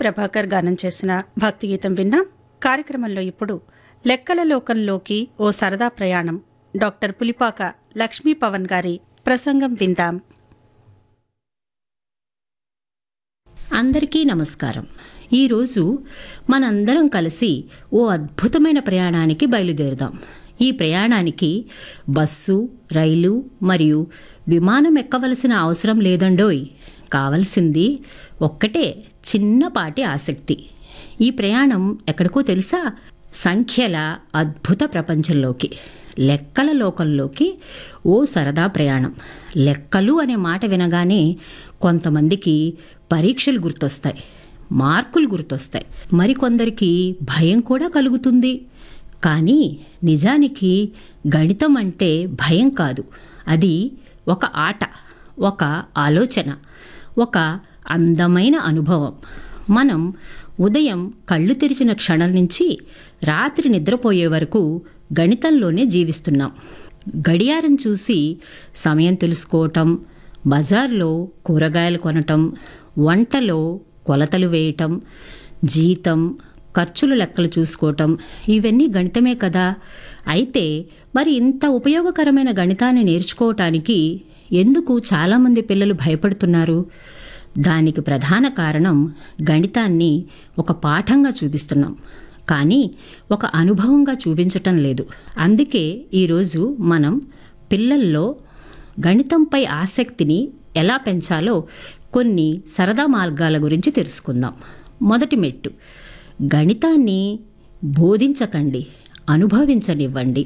ప్రభాకర్ గానం చేసిన భక్తి గీతం విన్నాం కార్యక్రమంలో ఇప్పుడు లెక్కల లోకంలోకి ఓ సరదా ప్రయాణం డాక్టర్ పులిపాక లక్ష్మీ పవన్ గారి ప్రసంగం విందాం అందరికీ నమస్కారం ఈరోజు మనందరం కలిసి ఓ అద్భుతమైన ప్రయాణానికి బయలుదేరుదాం ఈ ప్రయాణానికి బస్సు రైలు మరియు విమానం ఎక్కవలసిన అవసరం లేదండోయ్ కావలసింది ఒక్కటే చిన్నపాటి ఆసక్తి ఈ ప్రయాణం ఎక్కడికో తెలుసా సంఖ్యల అద్భుత ప్రపంచంలోకి లెక్కల లోకంలోకి ఓ సరదా ప్రయాణం లెక్కలు అనే మాట వినగానే కొంతమందికి పరీక్షలు గుర్తొస్తాయి మార్కులు గుర్తొస్తాయి మరికొందరికి భయం కూడా కలుగుతుంది కానీ నిజానికి గణితం అంటే భయం కాదు అది ఒక ఆట ఒక ఆలోచన ఒక అందమైన అనుభవం మనం ఉదయం కళ్ళు తెరిచిన క్షణం నుంచి రాత్రి నిద్రపోయే వరకు గణితంలోనే జీవిస్తున్నాం గడియారం చూసి సమయం తెలుసుకోవటం బజార్లో కూరగాయలు కొనటం వంటలో కొలతలు వేయటం జీతం ఖర్చుల లెక్కలు చూసుకోవటం ఇవన్నీ గణితమే కదా అయితే మరి ఇంత ఉపయోగకరమైన గణితాన్ని నేర్చుకోవటానికి ఎందుకు చాలామంది పిల్లలు భయపడుతున్నారు దానికి ప్రధాన కారణం గణితాన్ని ఒక పాఠంగా చూపిస్తున్నాం కానీ ఒక అనుభవంగా చూపించటం లేదు అందుకే ఈరోజు మనం పిల్లల్లో గణితంపై ఆసక్తిని ఎలా పెంచాలో కొన్ని సరదా మార్గాల గురించి తెలుసుకుందాం మొదటి మెట్టు గణితాన్ని బోధించకండి అనుభవించనివ్వండి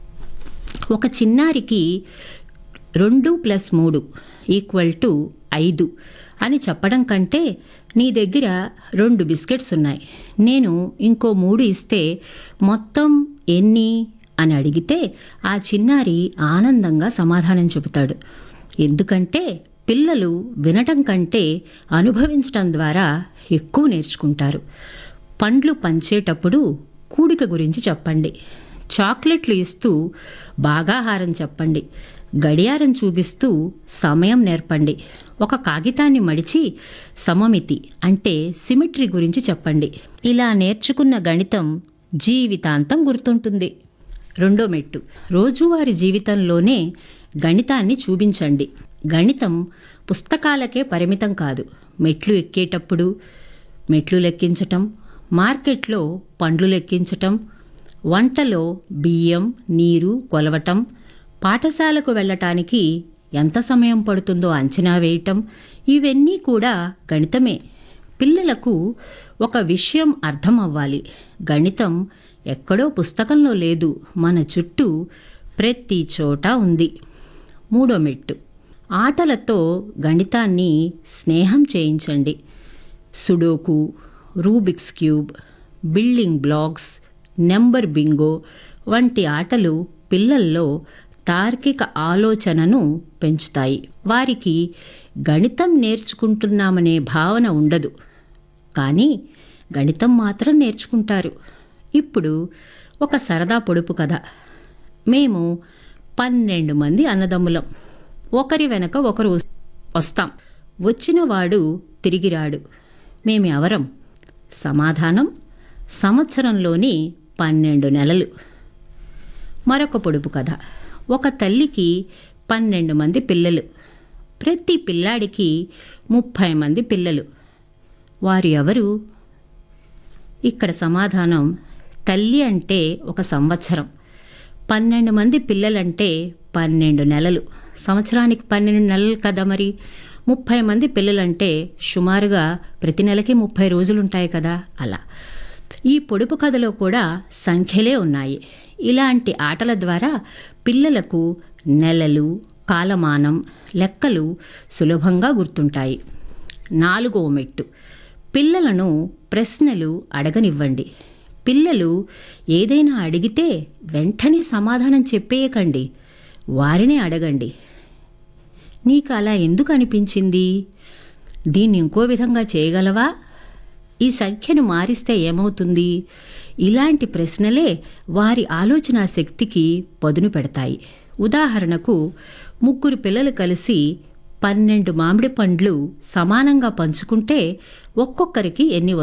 ఒక చిన్నారికి రెండు ప్లస్ మూడు ఈక్వల్ టు ఐదు అని చెప్పడం కంటే నీ దగ్గర రెండు బిస్కెట్స్ ఉన్నాయి నేను ఇంకో మూడు ఇస్తే మొత్తం ఎన్ని అని అడిగితే ఆ చిన్నారి ఆనందంగా సమాధానం చెబుతాడు ఎందుకంటే పిల్లలు వినటం కంటే అనుభవించటం ద్వారా ఎక్కువ నేర్చుకుంటారు పండ్లు పంచేటప్పుడు కూడిక గురించి చెప్పండి చాక్లెట్లు ఇస్తూ బాగాహారం చెప్పండి గడియారం చూపిస్తూ సమయం నేర్పండి ఒక కాగితాన్ని మడిచి సమమితి అంటే సిమెట్రీ గురించి చెప్పండి ఇలా నేర్చుకున్న గణితం జీవితాంతం గుర్తుంటుంది రెండో మెట్టు రోజువారీ జీవితంలోనే గణితాన్ని చూపించండి గణితం పుస్తకాలకే పరిమితం కాదు మెట్లు ఎక్కేటప్పుడు మెట్లు లెక్కించటం మార్కెట్లో పండ్లు లెక్కించటం వంటలో బియ్యం నీరు కొలవటం పాఠశాలకు వెళ్ళటానికి ఎంత సమయం పడుతుందో అంచనా వేయటం ఇవన్నీ కూడా గణితమే పిల్లలకు ఒక విషయం అర్థం అవ్వాలి గణితం ఎక్కడో పుస్తకంలో లేదు మన చుట్టూ ప్రతి చోట ఉంది మూడో మెట్టు ఆటలతో గణితాన్ని స్నేహం చేయించండి sudoku Rubik's cube building blocks number bingo వంటి ఆటలు పిల్లల్లో తార్కిక ఆలోచనను పెంచుతాయి వారికి గణితం నేర్చుకుంటున్నామనే భావన ఉండదు కానీ గణితం మాత్రం నేర్చుకుంటారు ఇప్పుడు ఒక సరదా పొడుపు కథ మేము పన్నెండు మంది అన్నదమ్ములం ఒకరి వెనక ఒకరు వస్తాం వచ్చినవాడు తిరిగి రాడు మేమెవరం సమాధానం సంవత్సరంలోని పన్నెండు నెలలు మరొక పొడుపు కథ ఒక తల్లికి పన్నెండు మంది పిల్లలు ప్రతి పిల్లాడికి ముప్పై మంది పిల్లలు వారు ఎవరు ఇక్కడ సమాధానం తల్లి అంటే ఒక సంవత్సరం పన్నెండు మంది పిల్లలంటే పన్నెండు నెలలు సంవత్సరానికి పన్నెండు నెలలు కదా మరి ముప్పై మంది పిల్లలంటే సుమారుగా ప్రతి నెలకి ముప్పై రోజులుంటాయి కదా అలా ఈ పొడుపు కథలో కూడా సంఖ్యలే ఉన్నాయి ఇలాంటి ఆటల ద్వారా పిల్లలకు నెలలు కాలమానం లెక్కలు సులభంగా గుర్తుంటాయి నాలుగో మెట్టు పిల్లలను ప్రశ్నలు అడగనివ్వండి పిల్లలు ఏదైనా అడిగితే వెంటనే సమాధానం చెప్పేయకండి వారినే అడగండి నీకు అలా ఎందుకు అనిపించింది దీన్ని ఇంకో విధంగా చేయగలవా ఈ సంఖ్యను మారిస్తే ఏమవుతుంది ఇలాంటి ప్రశ్నలే వారి ఆలోచన శక్తికి పదును పెడతాయి ఉదాహరణకు ముగ్గురు పిల్లలు కలిసి పన్నెండు మామిడి పండ్లు సమానంగా పంచుకుంటే ఒక్కొక్కరికి ఎన్ని